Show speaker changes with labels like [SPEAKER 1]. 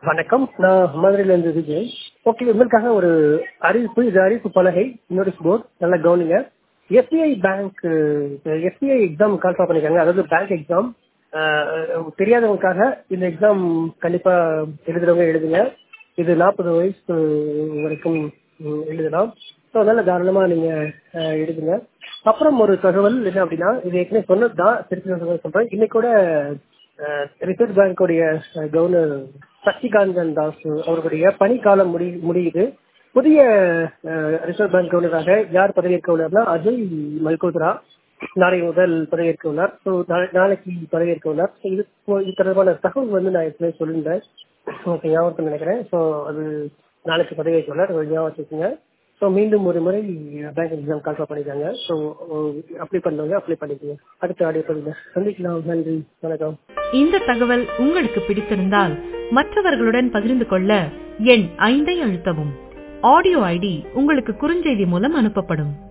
[SPEAKER 1] வணக்கம் நான் மதுரையில இருந்து விஜய் ஓகே உங்களுக்காக ஒரு அறிவிப்பு இது அறிவிப்பு பலகை நோட்டீஸ் போர்டு நல்லா கவனிங்க எஸ்பிஐ பேங்க் எஸ்பிஐ எக்ஸாம் கால்ஃபா பண்ணிருக்காங்க அதாவது பேங்க் எக்ஸாம் தெரியாதவங்களுக்காக இந்த எக்ஸாம் கண்டிப்பா எழுதுறவங்க எழுதுங்க இது நாற்பது வயசு வரைக்கும் ம், எழுதலாம் ஸோ அதனால தாராளமா நீங்க அஹ், எழுதுங்க அப்புறம் ஒரு தகவல் என்ன அப்படின்னா இது ஏற்கனவே சொன்னது தான் திருப்பி நான் சொல்ல- சொல்றேன் இன்னைக்கு கூட ரிசர்வ் பேங்கோடைய கவர்னர் சக்திகாந்தன் தாஸ் அவர்களுடைய பணிக்காலம் முடி முடியுது புதிய அஹ், ரிசர்வ் பேங்க் கவர்னராக யார் பதவியேற்க உள்ளார்னா அஜய் மல்கோத்ரா நாளை முதல் பதவியேற்க உள்ளார் ஸோ நாளைக்கு பதவியேற்க உள்ளார் ஸோ இது இது தொடர்பான தகவல் வந்து நான் ஏற்கனவே சொல்லியிருந்தேன் உங்களுக்கு ஞாபகம் நினைக்கிறேன் ஸோ அது நாளைக்கு பதவியேற்க உள்ளார் ஒரு ஞாபகம் வச்சுக்கோங்க ஸோ மீண்டும் ஒரு முறை பேங்க் எக்ஸாம் கால்ஃபா பண்ணிருக்காங்க ஸோ அப்ளை பண்ணவங்க அப்ளை பண்ணிக்கோங்க அடுத்த ஆடியோ பதிவில் சந்திக்கலாம் நன்றி வணக்கம்
[SPEAKER 2] இந்த தகவல் உங்களுக்கு பிடித்திருந்தால் மற்றவர்களுடன் பகிர்ந்து கொள்ள எண் ஐந்தை அழுத்தவும் ஆடியோ ஐடி உங்களுக்கு குறுஞ்செய்தி மூலம் அனுப்பப்படும்